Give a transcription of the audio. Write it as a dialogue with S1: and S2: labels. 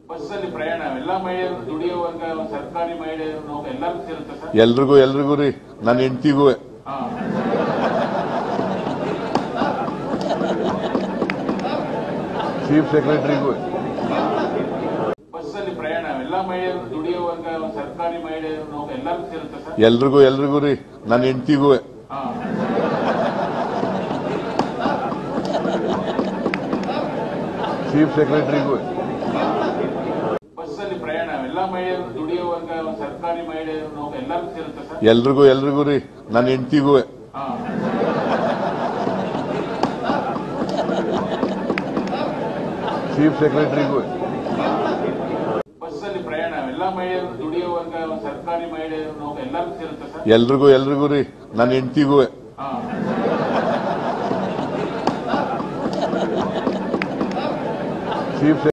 S1: ಬಸ್ಸಲ್ಲಿ ಪ್ರಯಾಣ ಎಲ್ಲ ಮಹಿಳೆಯರು ದುಡಿಯೋ ವರ್ಗ ಸರ್ಕಾರಿ ಮಹಿಳೆಯರು ನೌಕ ಎಲ್ಲರಿಗೂ ಸೇರುತ್ತೆ ಸರ್
S2: ಎಲ್ರಿಗೂ ಎಲ್ರಿಗೂ ರೀ ನನ್ನ ಹೆಂಡತಿಗೂ
S1: ಹಾ
S2: ಚೀಫ್ ಸೆಕ್ರೆಟರಿಗೂ
S1: ಬಸ್ಸಲ್ಲಿ ಪ್ರಯಾಣ ಎಲ್ಲ ಮಹಿಳೆಯರು ದುಡಿಯೋ ವರ್ಗ ಸರ್ಕಾರಿ ಮಹಿಳೆಯರು ನೌಕ ಎಲ್ಲರಿಗೂ ಸೇರುತ್ತೆ ಸರ್
S2: ಎಲ್ರಿಗೂ ಎಲ್ರಿಗೂ ರೀ ನನ್ನ ಹೆಂಡತಿಗೂ
S1: ಹಾ
S2: ಚೀಫ್ ಸೆಕ್ರೆಟರಿಗೂ
S1: ಬಸ್ಸಲ್ಲಿ ಪ್ರಯಾಣ ಎಲ್ಲ ಮಹಿಳೆಯರು ದುಡಿಯೋ ವರ್ಗ ಸರ್ಕಾರಿ ಮಹಿಳೆಯರು ನೌಕ ಎಲ್ಲರಿಗೂ ಸೇರುತ್ತೆ ಸರ್
S2: ಎಲ್ರಿಗೂ ಎಲ್ರಿಗೂ ರೀ ನನ್ನ ಹೆಂಡತಿಗೂ
S1: ಹಾ
S2: ಚೀಫ್ ಸೆಕ್ರೆಟರಿಗೂ
S1: ಬಸ್ಸಲ್ಲಿ ಪ್ರಯಾಣ ಎಲ್ಲ ಮಹಿಳೆಯರು ದುಡಿಯೋ ವರ್ಗ ಸರ್ಕಾರಿ ಮಹಿಳೆಯರು ನೌಕ ಎಲ್ಲರಿಗೂ ಸೇರುತ್ತೆ ಸರ್
S2: ಎಲ್ರಿಗೂ ಎಲ್ರಿಗೂ ರೀ ನನ್ನ ಹೆಂಡತಿಗೂ
S1: ಹಾ
S2: ಚೀಫ್